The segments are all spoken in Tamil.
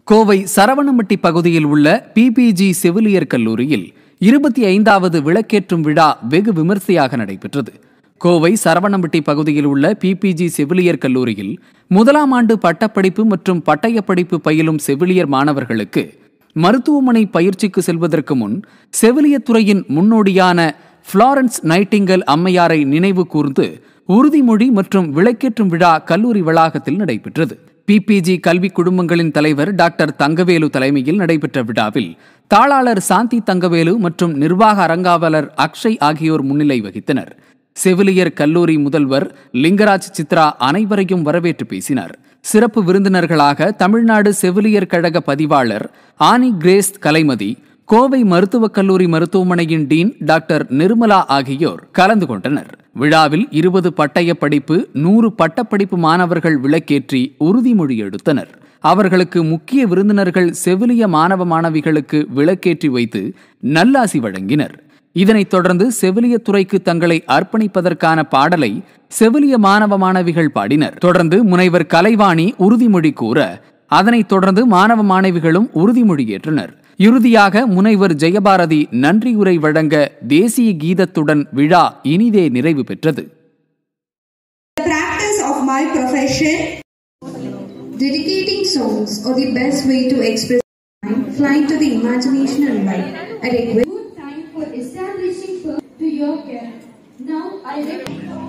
கோவை சரவணம்பட்டி பகுதியில் உள்ள பிபிஜி செவிலியர் கல்லூரியில் இருபத்தி ஐந்தாவது விளக்கேற்றும் விழா வெகு விமர்சையாக நடைபெற்றது கோவை சரவணம்பட்டி பகுதியில் உள்ள பிபிஜி செவிலியர் கல்லூரியில் முதலாம் ஆண்டு பட்டப்படிப்பு மற்றும் பட்டயப்படிப்பு பயிலும் செவிலியர் மாணவர்களுக்கு மருத்துவமனை பயிற்சிக்கு செல்வதற்கு முன் செவிலியத் துறையின் முன்னோடியான ஃப்ளாரன்ஸ் நைட்டிங்கல் அம்மையாரை நினைவு கூர்ந்து உறுதிமொழி மற்றும் விளக்கேற்றும் விழா கல்லூரி வளாகத்தில் நடைபெற்றது பிபிஜி கல்வி குடும்பங்களின் தலைவர் டாக்டர் தங்கவேலு தலைமையில் நடைபெற்ற விழாவில் தாளாளர் சாந்தி தங்கவேலு மற்றும் நிர்வாக அரங்காவலர் அக்ஷய் ஆகியோர் முன்னிலை வகித்தனர் செவிலியர் கல்லூரி முதல்வர் லிங்கராஜ் சித்ரா அனைவரையும் வரவேற்று பேசினார் சிறப்பு விருந்தினர்களாக தமிழ்நாடு செவிலியர் கழக பதிவாளர் ஆனி கிரேஸ் கலைமதி கோவை மருத்துவக் கல்லூரி மருத்துவமனையின் டீன் டாக்டர் நிர்மலா ஆகியோர் கலந்து கொண்டனர் விழாவில் இருபது பட்டய படிப்பு நூறு பட்டப்படிப்பு மாணவர்கள் விளக்கேற்றி உறுதிமொழி எடுத்தனர் அவர்களுக்கு முக்கிய விருந்தினர்கள் செவிலிய மாணவ மாணவிகளுக்கு விளக்கேற்றி வைத்து நல்லாசி வழங்கினர் இதனைத் தொடர்ந்து செவிலியத் துறைக்கு தங்களை அர்ப்பணிப்பதற்கான பாடலை செவிலிய மாணவ மாணவிகள் பாடினர் தொடர்ந்து முனைவர் கலைவாணி உறுதிமொழி கூற அதனைத் தொடர்ந்து மாணவ மாணவிகளும் உறுதிமொழி ஏற்றனர் இறுதியாக முனைவர் ஜெயபாரதி நன்றியுரை வழங்க தேசிய கீதத்துடன் விழா இனிதே நிறைவு பெற்றது The practice of my profession, Dedicating songs are the best way to express mind, flying to the imagination and life. I request good time for establishing firm to your care. Now I recommend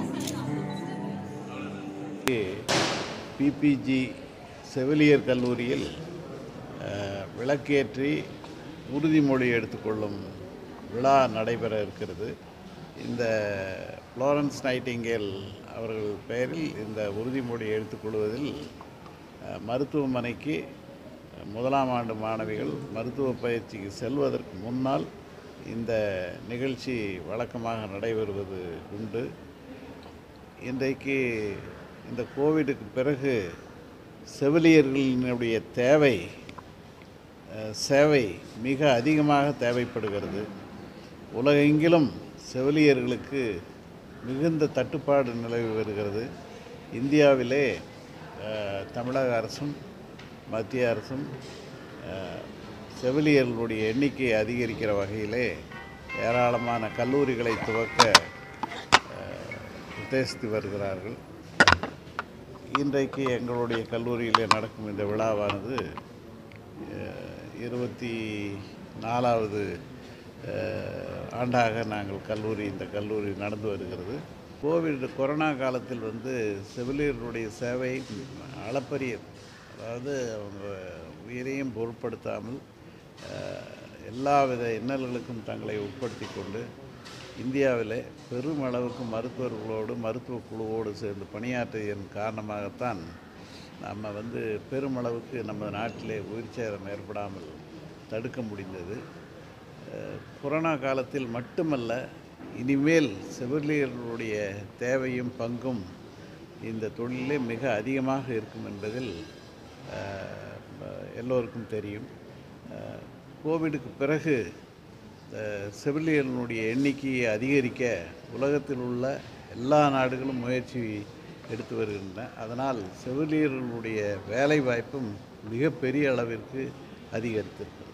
PPG செவிலியர் கல்லூரியில் அஹ், விளக்கேற்றி உறுதிமொழி எடுத்துக்கொள்ளும் விழா நடைபெற இருக்கிறது இந்த ஃப்ளாரன்ஸ் நைட்டிங்கேல் அவர்கள் பெயரில் இந்த உறுதிமொழி எடுத்துக்கொள்வதில் அஹ், மருத்துவமனைக்கு முதலாம் ஆண்டு மாணவிகள் மருத்துவ பயிற்சிக்கு செல்வதற்கு முன்னால் இந்த நிகழ்ச்சி வழக்கமாக நடைபெறுவது உண்டு இன்றைக்கு இந்த கோவிடுக்கு பிறகு செவிலியர்களினுடைய தேவை அஹ், சேவை மிக அதிகமாக தேவைப்படுகிறது உலகெங்கிலும் செவிலியர்களுக்கு மிகுந்த தட்டுப்பாடு நிலவி வருகிறது இந்தியாவிலே அஹ், தமிழக அரசும் மத்திய அரசும் அஹ், செவிலியர்களுடைய எண்ணிக்கையை அதிகரிக்கிற வகையிலே ஏராளமான கல்லூரிகளை துவக்க அஹ், உத்தேசித்து வருகிறார்கள் இன்றைக்கு எங்களுடைய கல்லூரியிலே நடக்கும் இந்த விழாவானது அஹ், இருபத்தி நாலாவது அஹ், ஆண்டாக நாங்கள் கல்லூரி இந்த கல்லூரி நடந்து வருகிறது கோவிட் கொரோனா காலத்தில் வந்து செவிலியர்களுடைய சேவை அளப்பரிய அதாவது அவங்க உயிரையும் பொருட்படுத்தாமல் அஹ், எல்லாவித இன்னல்களுக்கும் தங்களை உட்படுத்தி கொண்டு இந்தியாவிலே பெருமளவுக்கு மருத்துவர்களோடு மருத்துவ குழுவோடு சேர்ந்து பணியாற்றியதன் காரணமாகத்தான் நம்ம வந்து பெருமளவுக்கு நம்ம நாட்டிலே உயிர் சேதம் ஏற்படாமல் தடுக்க முடிந்தது அஹ், கொரோனா காலத்தில் மட்டுமல்ல இனிமேல் செவிலியர்களுடைய தேவையும் பங்கும் இந்த தொழிலே மிக அதிகமாக இருக்கும் என்பதில் அஹ், எல்லோருக்கும் தெரியும் அஹ், கோவிடுக்கு பிறகு அஹ், செவிலியர்களுடைய எண்ணிக்கையை அதிகரிக்க உலகத்தில் உள்ள எல்லா நாடுகளும் முயற்சி எடுத்து வருகின்றன அதனால் செவிலியர்களுடைய வேலை வாய்ப்பும் மிகப்பெரிய அளவிற்கு அதிகரித்திருக்கிறது